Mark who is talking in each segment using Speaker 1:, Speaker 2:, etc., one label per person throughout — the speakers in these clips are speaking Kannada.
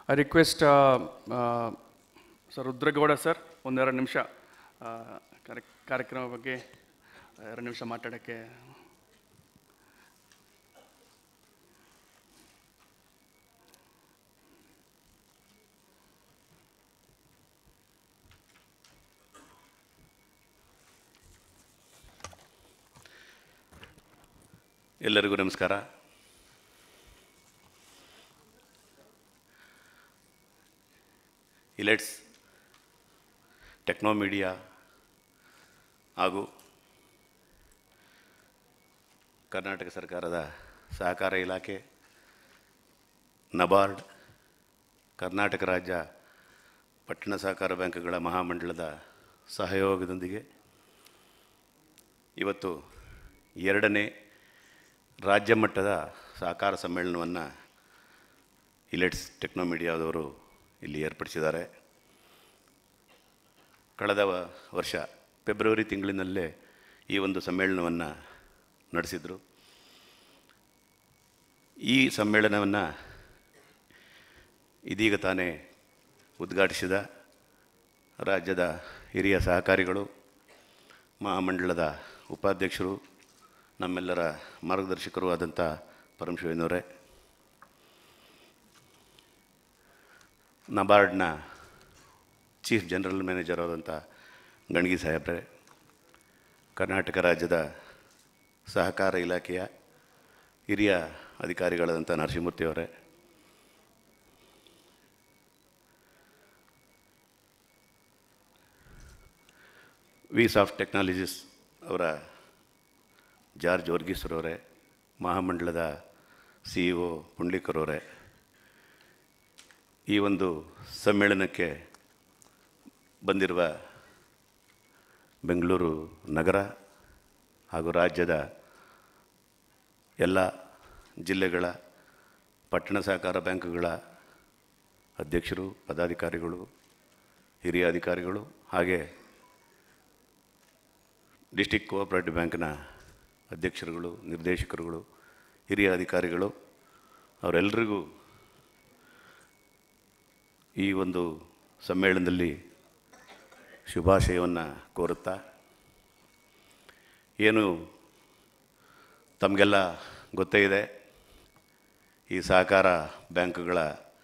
Speaker 1: I request sir Rudragowda sir ಒಂದೆರಡು ನಿಮಿಷ ಆ, ಕಾರ್ಯ ಕಾರ್ಯಕ್ರಮ ಬಗ್ಗೆ ಎರಡು ನಿಮಿಷ ಮಾತಾಡೋಕ್ಕೆ
Speaker 2: ಎಲ್ಲರಿಗೂ ನಮಸ್ಕಾರ ಇಲೆಟ್ಸ್ ಟೆಕ್ನೋ ಮೀಡಿಯಾ ಹಾಗೂ ಕರ್ನಾಟಕ ಸರ್ಕಾರದ ಸಹಕಾರ ಇಲಾಖೆ ನಬಾರ್ಡ್ ಕರ್ನಾಟಕ ರಾಜ್ಯ ಪಟ್ಟಣ ಸಹಕಾರ ಬ್ಯಾಂಕ್ಗಳ ಮಹಾಮಂಡಳದ ಸಹಯೋಗದೊಂದಿಗೆ ಇವತ್ತು ಎರಡನೇ ರಾಜ್ಯ ಮಟ್ಟದ ಸಹಕಾರ ಸಮ್ಮೇಳನವನ್ನು ಇಲೆಟ್ಸ್ ಟೆಕ್ನೋ ಮೀಡಿಯಾದವರು ಇಲ್ಲಿ ಏರ್ಪಡಿಸಿದ್ದಾರೆ ಕಳೆದ ವ- ವರ್ಷ ಫೆಬ್ರವರಿ ತಿಂಗಳಿನಲ್ಲೇ ಈ ಒಂದು ಸಮ್ಮೇಳನವನ್ನು ನಡೆಸಿದರು ಈ ಸಮ್ಮೇಳನವನ್ನು ಇದೀಗ ತಾನೇ ಉದ್ಘಾಟಿಸಿದ ರಾಜ್ಯದ ಹಿರಿಯ ಸಹಕಾರಿಗಳು ಮಹಾಮಂಡಲದ ಉಪಾಧ್ಯಕ್ಷರು ನಮ್ಮೆಲ್ಲರ ಮಾರ್ಗದರ್ಶಕರು ಆದಂಥ ಪರಮಶಿವನವರೇ ನಬಾರ್ಡ್ನ ಚೀಫ್ ಜನರಲ್ ಮ್ಯಾನೇಜರ್ ಆದಂಥ ಗಣಗಿ ಸಾಹೇಬ್ರೆ ಕರ್ನಾಟಕ ರಾಜ್ಯದ ಸಹಕಾರ ಇಲಾಖೆಯ ಹಿರಿಯ ಅಧಿಕಾರಿಗಳಾದಂಥ ನರಸಿಂಹಮೂರ್ತಿಯವರೇ ವೀಸ್ ಆಫ್ ಟೆಕ್ನಾಲಜೀಸ್ ಅವರ ಜಾರ್ಜ್ ವರ್ಗೀಸ್ರವರೇ ಮಹಾಮಂಡಲದ ಸಿ ಇ ಒ ಪುಂಡ್ಲಿಕರವರೇ ಈ ಒಂದು ಸಮ್ಮೇಳನಕ್ಕೆ ಬಂದಿರುವ ಬೆಂಗಳೂರು ನಗರ ಹಾಗೂ ರಾಜ್ಯದ ಎಲ್ಲ ಜಿಲ್ಲೆಗಳ ಪಟ್ಟಣ ಸಹಕಾರ ಬ್ಯಾಂಕ್ಗಳ ಅಧ್ಯಕ್ಷರು ಪದಾಧಿಕಾರಿಗಳು ಹಿರಿಯ ಅಧಿಕಾರಿಗಳು ಹಾಗೆ ಡಿಸ್ಟಿಕ್ ಕೋಆಪರೇಟಿವ್ ಬ್ಯಾಂಕ್ನ ಅಧ್ಯಕ್ಷರುಗಳು ನಿರ್ದೇಶಕರುಗಳು ಹಿರಿಯ ಅಧಿಕಾರಿಗಳು ಅವರೆಲ್ಲರಿಗೂ ಈ ಒಂದು ಸಮ್ಮೇಳನದಲ್ಲಿ ಶುಭಾಶಯವನ್ನು ಕೋರುತ್ತಾ ಏನು ತಮಗೆಲ್ಲ ಗೊತ್ತೇ ಇದೆ ಈ ಸಹಕಾರ ಬ್ಯಾಂಕ್ಗಳ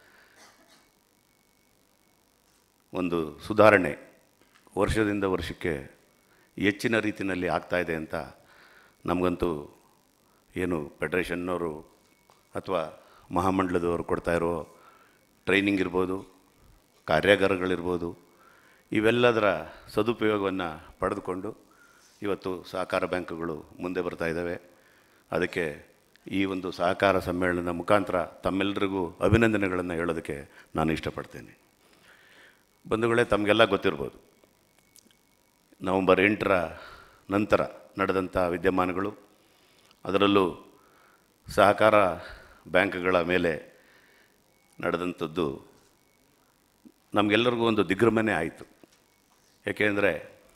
Speaker 2: ಒಂದು ಸುಧಾರಣೆ ವರ್ಷದಿಂದ ವರ್ಷಕ್ಕೆ ಹೆಚ್ಚಿನ ರೀತಿಯಲ್ಲಿ ಆಗ್ತಾ ಇದೆ ಅಂತ ನಮಗಂತೂ ಏನು ಫೆಡ್ರೇಷನ್ನವರು ಅಥವಾ ಮಹಾಮಂಡಲದವರು ಕೊಡ್ತಾ ಇರೋ ಟ್ರೈನಿಂಗ್ ಇರ್ಬೋದು ಕಾರ್ಯಾಗಾರಗಳಿರ್ಬೋದು ಇವೆಲ್ಲದರ ಸದುಪಯೋಗವನ್ನು ಪಡೆದುಕೊಂಡು ಇವತ್ತು ಸಹಕಾರ ಬ್ಯಾಂಕುಗಳು ಮುಂದೆ ಬರ್ತಾ ಇದ್ದಾವೆ ಅದಕ್ಕೆ ಈ ಒಂದು ಸಹಕಾರ ಸಮ್ಮೇಳನದ ಮುಖಾಂತರ ತಮ್ಮೆಲ್ಲರಿಗೂ ಅಭಿನಂದನೆಗಳನ್ನು ಹೇಳೋದಕ್ಕೆ ನಾನು ಇಷ್ಟಪಡ್ತೇನೆ ಬಂಧುಗಳೇ ತಮಗೆಲ್ಲ ಗೊತ್ತಿರ್ಬೋದು ನವಂಬರ್ ಎಂಟರ ನಂತರ ನಡೆದಂಥ ವಿದ್ಯಮಾನಗಳು ಅದರಲ್ಲೂ ಸಹಕಾರ ಬ್ಯಾಂಕ್ಗಳ ಮೇಲೆ ನಡೆದಂಥದ್ದು ನಮಗೆಲ್ಲರಿಗೂ ಒಂದು ದಿಗ್ಭ್ರಮನೆ ಆಯಿತು ಏಕೆಂದರೆ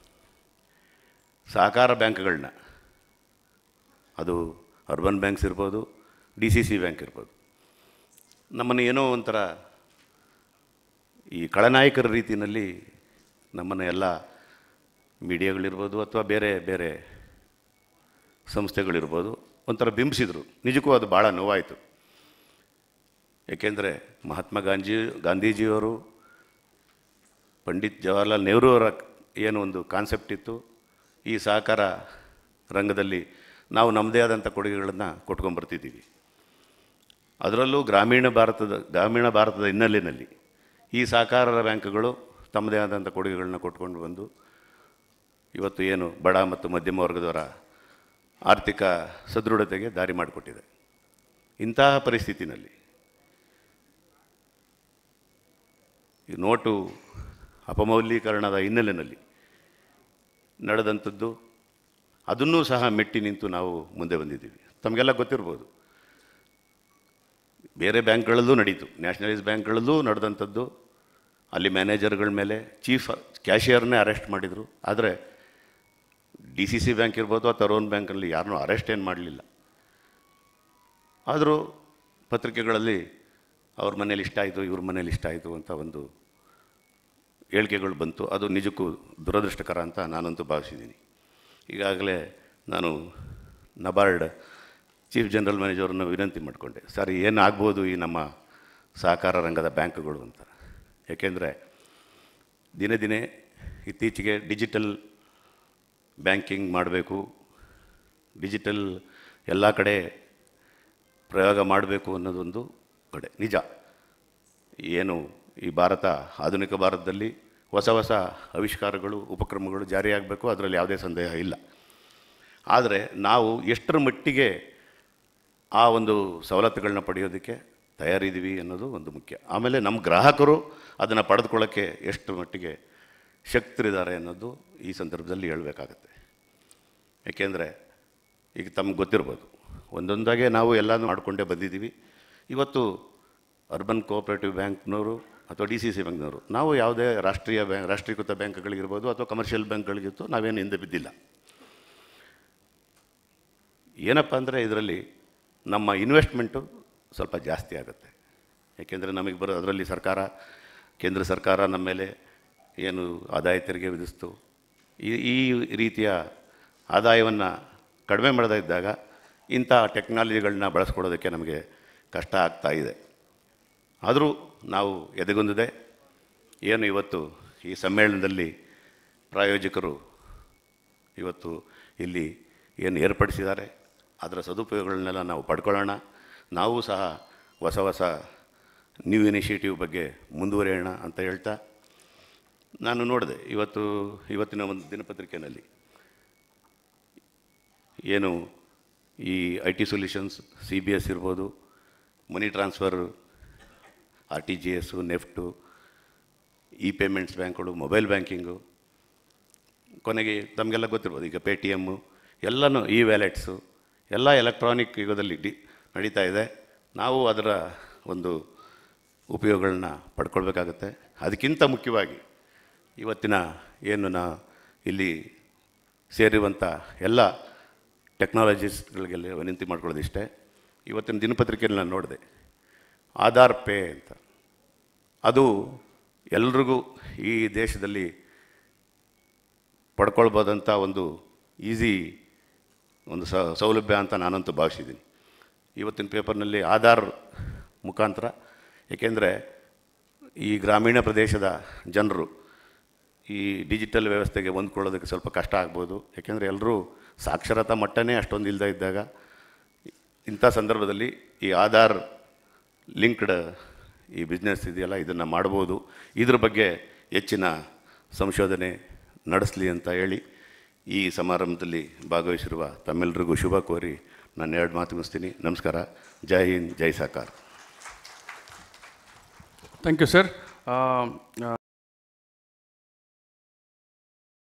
Speaker 2: ಸಹಕಾರ ಬ್ಯಾಂಕ್ಗಳನ್ನ ಅದು ಅರ್ಬನ್ ಬ್ಯಾಂಕ್ಸ್ ಇರ್ಬೋದು ಡಿ ಸಿ ಸಿ ಬ್ಯಾಂಕ್ ಇರ್ಬೋದು ನಮ್ಮನ್ನು ಏನೋ ಒಂಥರ ಈ ಖಳನಾಯಕರ ರೀತಿಯಲ್ಲಿ ನಮ್ಮನ್ನು ಎಲ್ಲ ಮೀಡಿಯಾಗಳಿರ್ಬೋದು ಅಥವಾ ಬೇರೆ ಬೇರೆ ಸಂಸ್ಥೆಗಳಿರ್ಬೋದು ಒಂಥರ ಬಿಂಬಿಸಿದರು ನಿಜಕ್ಕೂ ಅದು ಭಾಳ ನೋವಾಯಿತು ಏಕೆಂದರೆ ಮಹಾತ್ಮ ಗಾಂಧಿ ಗಾಂಧೀಜಿಯವರು ಪಂಡಿತ್ ಜವಾಹರ್ಲಾಲ್ ನೆಹರು ಅವರ ಏನು ಒಂದು ಕಾನ್ಸೆಪ್ಟ್ ಇತ್ತು ಈ ಸಹಕಾರ ರಂಗದಲ್ಲಿ ನಾವು ನಮ್ಮದೇ ಆದಂಥ ಕೊಡುಗೆಗಳನ್ನು ಕೊಟ್ಕೊಂಬರ್ತಿದ್ದೀವಿ ಅದರಲ್ಲೂ ಗ್ರಾಮೀಣ ಭಾರತದ ಗ್ರಾಮೀಣ ಭಾರತದ ಹಿನ್ನೆಲೆಯಲ್ಲಿ ಈ ಸಹಕಾರ ಬ್ಯಾಂಕ್ಗಳು ತಮ್ಮದೇ ಆದಂಥ ಕೊಡುಗೆಗಳನ್ನ ಕೊಟ್ಕೊಂಡು ಬಂದು ಇವತ್ತು ಏನು ಬಡ ಮತ್ತು ಮಧ್ಯಮ ವರ್ಗದವರ ಆರ್ಥಿಕ ಸದೃಢತೆಗೆ ದಾರಿ ಮಾಡಿಕೊಟ್ಟಿದೆ ಇಂತಹ ಪರಿಸ್ಥಿತಿನಲ್ಲಿ ಈ ನೋಟು ಅಪಮೌಲ್ಯೀಕರಣದ ಹಿನ್ನೆಲೆಯಲ್ಲಿ ನಡೆದಂಥದ್ದು ಅದನ್ನೂ ಸಹ ಮೆಟ್ಟಿ ನಿಂತು ನಾವು ಮುಂದೆ ಬಂದಿದ್ದೀವಿ ತಮಗೆಲ್ಲ ಗೊತ್ತಿರ್ಬೋದು ಬೇರೆ ಬ್ಯಾಂಕ್ಗಳಲ್ಲೂ ನಡೀತು ನ್ಯಾಷನಲೈಸ್ ಬ್ಯಾಂಕ್ಗಳಲ್ಲೂ ನಡೆದಂಥದ್ದು ಅಲ್ಲಿ ಮ್ಯಾನೇಜರ್ಗಳ ಮೇಲೆ ಚೀಫ್ ಕ್ಯಾಶಿಯರ್ನೇ ಅರೆಸ್ಟ್ ಮಾಡಿದರು ಆದರೆ ಡಿ ಸಿ ಸಿ ಬ್ಯಾಂಕ್ ಇರ್ಬೋದು ಅಥವಾ ತರೋನ್ ಬ್ಯಾಂಕಲ್ಲಿ ಯಾರನ್ನೂ ಅರೆಸ್ಟ್ ಏನು ಮಾಡಲಿಲ್ಲ ಆದರೂ ಪತ್ರಿಕೆಗಳಲ್ಲಿ ಅವ್ರ ಮನೇಲಿ ಇಷ್ಟ ಆಯಿತು ಇವ್ರ ಮನೇಲಿ ಇಷ್ಟ ಆಯಿತು ಅಂತ ಒಂದು ಹೇಳಿಕೆಗಳು ಬಂತು ಅದು ನಿಜಕ್ಕೂ ದುರದೃಷ್ಟಕರ ಅಂತ ನಾನಂತೂ ಭಾವಿಸಿದ್ದೀನಿ ಈಗಾಗಲೇ ನಾನು ನಬಾರ್ಡ್ ಚೀಫ್ ಜನರಲ್ ಮ್ಯಾನೇಜರನ್ನು ವಿನಂತಿ ಮಾಡಿಕೊಂಡೆ ಸರ್ ಏನಾಗ್ಬೋದು ಈ ನಮ್ಮ ಸಹಕಾರ ರಂಗದ ಬ್ಯಾಂಕ್ಗಳು ಅಂತ ಏಕೆಂದರೆ ದಿನೇ ದಿನೇ ಇತ್ತೀಚೆಗೆ ಡಿಜಿಟಲ್ ಬ್ಯಾಂಕಿಂಗ್ ಮಾಡಬೇಕು ಡಿಜಿಟಲ್ ಎಲ್ಲ ಕಡೆ ಪ್ರಯೋಗ ಮಾಡಬೇಕು ಅನ್ನೋದೊಂದು ಕಡೆ ನಿಜ ಏನು ಈ ಭಾರತ ಆಧುನಿಕ ಭಾರತದಲ್ಲಿ ಹೊಸ ಹೊಸ ಆವಿಷ್ಕಾರಗಳು ಉಪಕ್ರಮಗಳು ಜಾರಿಯಾಗಬೇಕು ಅದರಲ್ಲಿ ಯಾವುದೇ ಸಂದೇಹ ಇಲ್ಲ ಆದರೆ ನಾವು ಎಷ್ಟರ ಮಟ್ಟಿಗೆ ಆ ಒಂದು ಸವಲತ್ತುಗಳನ್ನ ಪಡೆಯೋದಕ್ಕೆ ತಯಾರಿದ್ದೀವಿ ಅನ್ನೋದು ಒಂದು ಮುಖ್ಯ ಆಮೇಲೆ ನಮ್ಮ ಗ್ರಾಹಕರು ಅದನ್ನು ಪಡೆದುಕೊಳ್ಳೋಕ್ಕೆ ಎಷ್ಟು ಮಟ್ಟಿಗೆ ಶಕ್ತರಿದ್ದಾರೆ ಅನ್ನೋದು ಈ ಸಂದರ್ಭದಲ್ಲಿ ಹೇಳಬೇಕಾಗತ್ತೆ ಏಕೆಂದರೆ ಈಗ ತಮ್ಗೆ ಗೊತ್ತಿರ್ಬೋದು ಒಂದೊಂದಾಗೆ ನಾವು ಎಲ್ಲನೂ ಮಾಡಿಕೊಂಡೇ ಬಂದಿದ್ದೀವಿ ಇವತ್ತು ಅರ್ಬನ್ ಕೋಆಪ್ರೇಟಿವ್ ಬ್ಯಾಂಕ್ನವರು ಅಥವಾ ಡಿ ಸಿ ಸಿ ಬ್ಯಾಂಕ್ನವರು ನಾವು ಯಾವುದೇ ರಾಷ್ಟ್ರೀಯ ಬ್ಯಾಂಕ್ ರಾಷ್ಟ್ರೀಕೃತ ಬ್ಯಾಂಕ್ಗಳಿಗಿರ್ಬೋದು ಅಥವಾ ಕಮರ್ಷಿಯಲ್ ಬ್ಯಾಂಕ್ಗಳಿಗಿತ್ತು ನಾವೇನು ಹಿಂದೆ ಬಿದ್ದಿಲ್ಲ ಏನಪ್ಪ ಅಂದರೆ ಇದರಲ್ಲಿ ನಮ್ಮ ಇನ್ವೆಸ್ಟ್ಮೆಂಟು ಸ್ವಲ್ಪ ಜಾಸ್ತಿ ಆಗುತ್ತೆ ಯಾಕೆಂದರೆ ನಮಗೆ ಬರೋ ಅದರಲ್ಲಿ ಸರ್ಕಾರ ಕೇಂದ್ರ ಸರ್ಕಾರ ನಮ್ಮ ಮೇಲೆ ಏನು ಆದಾಯ ತೆರಿಗೆ ವಿಧಿಸ್ತು ಈ ಈ ರೀತಿಯ ಆದಾಯವನ್ನು ಕಡಿಮೆ ಮಾಡದೇ ಇದ್ದಾಗ ಇಂಥ ಟೆಕ್ನಾಲಜಿಗಳನ್ನ ಬಳಸ್ಕೊಳ್ಳೋದಕ್ಕೆ ನಮಗೆ ಕಷ್ಟ ಆಗ್ತಾ ಇದೆ ಆದರೂ ನಾವು ಎದೆಗುಂದಿದೆ ಏನು ಇವತ್ತು ಈ ಸಮ್ಮೇಳನದಲ್ಲಿ ಪ್ರಾಯೋಜಕರು ಇವತ್ತು ಇಲ್ಲಿ ಏನು ಏರ್ಪಡಿಸಿದ್ದಾರೆ ಅದರ ಸದುಪಯೋಗಗಳನ್ನೆಲ್ಲ ನಾವು ಪಡ್ಕೊಳ್ಳೋಣ ನಾವು ಸಹ ಹೊಸ ಹೊಸ ನ್ಯೂ ಇನಿಷಿಯೇಟಿವ್ ಬಗ್ಗೆ ಮುಂದುವರಿಯೋಣ ಅಂತ ಹೇಳ್ತಾ ನಾನು ನೋಡಿದೆ ಇವತ್ತು ಇವತ್ತಿನ ಒಂದು ದಿನಪತ್ರಿಕೆಯಲ್ಲಿ ಏನು ಈ I T solutions C B S ಇರ್ಬೋದು money transfer R T G S NEFT E payments ಬ್ಯಾಂಕ್ಗಳು ಮೊಬೈಲ್ ಬ್ಯಾಂಕಿಂಗು ಕೊನೆಗೆ ತಮಗೆಲ್ಲ ಗೊತ್ತಿರ್ಬೋದು ಈಗ ಪೇ ಟಿ ಎಮ್ಮು ಎಲ್ಲನೂ ಇ ವ್ಯಾಲೆಟ್ಸು ಎಲ್ಲ ಎಲೆಕ್ಟ್ರಾನಿಕ್ ಯುಗದಲ್ಲಿ ಡಿ ನಡೀತಾ ಇದೆ ನಾವು ಅದರ ಒಂದು ಉಪಯೋಗಗಳನ್ನ ಪಡ್ಕೊಳ್ಬೇಕಾಗತ್ತೆ ಅದಕ್ಕಿಂತ ಮುಖ್ಯವಾಗಿ ಇವತ್ತಿನ ಏನು ನಾ ಇಲ್ಲಿ ಸೇರಿರುವಂಥ ಎಲ್ಲ ಟೆಕ್ನಾಲಜಿಸ್ಟ್ಗಳಿಗೆಲ್ಲ ವಿನಂತಿ ಮಾಡ್ಕೊಳ್ಳೋದಿಷ್ಟೇ ಇವತ್ತಿನ ದಿನಪತ್ರಿಕೆಯಲ್ಲಿ ನಾನು ನೋಡಿದೆ ಆಧಾರ್ ಪೇ ಅಂತ ಅದು ಎಲ್ರಿಗೂ ಈ ದೇಶದಲ್ಲಿ ಪಡ್ಕೊಳ್ಬೋದಂಥ ಒಂದು ಈಸಿ ಒಂದು ಸ ಸೌಲಭ್ಯ ಅಂತ ನಾನಂತೂ ಭಾವಿಸಿದ್ದೀನಿ ಇವತ್ತಿನ ಪೇಪರ್ನಲ್ಲಿ ಆಧಾರ್ ಮುಖಾಂತರ ಏಕೆಂದರೆ ಈ ಗ್ರಾಮೀಣ ಪ್ರದೇಶದ ಜನರು ಈ ಡಿಜಿಟಲ್ ವ್ಯವಸ್ಥೆಗೆ ಹೊಂದ್ಕೊಳ್ಳೋದಕ್ಕೆ ಸ್ವಲ್ಪ ಕಷ್ಟ ಆಗ್ಬೋದು ಯಾಕೆಂದರೆ ಎಲ್ಲರೂ ಸಾಕ್ಷರತಾ ಮಟ್ಟನೇ ಅಷ್ಟೊಂದು ಇಲ್ಲದೆ ಇದ್ದಾಗ ಇಂಥ ಸಂದರ್ಭದಲ್ಲಿ ಈ ಆಧಾರ್ ಲಿಂಕ್ಡ್ ಈ ಬಿಸ್ನೆಸ್ ಇದೆಯಲ್ಲ ಇದನ್ನು ಮಾಡ್ಬೋದು ಇದ್ರ ಬಗ್ಗೆ ಹೆಚ್ಚಿನ ಸಂಶೋಧನೆ ನಡೆಸಲಿ ಅಂತ ಹೇಳಿ ಈ ಸಮಾರಂಭದಲ್ಲಿ ಭಾಗವಹಿಸಿರುವ ತಮ್ಮೆಲ್ಲರಿಗೂ ಶುಭ ಕೋರಿ ನಾನು ಎರಡು ಮಾತು ಮುಗಿಸ್ತೀನಿ ನಮಸ್ಕಾರ ಜೈ ಹಿಂದ್ ಜೈ ಸಾಕಾರ
Speaker 1: ಥ್ಯಾಂಕ್ ಯು ಸರ್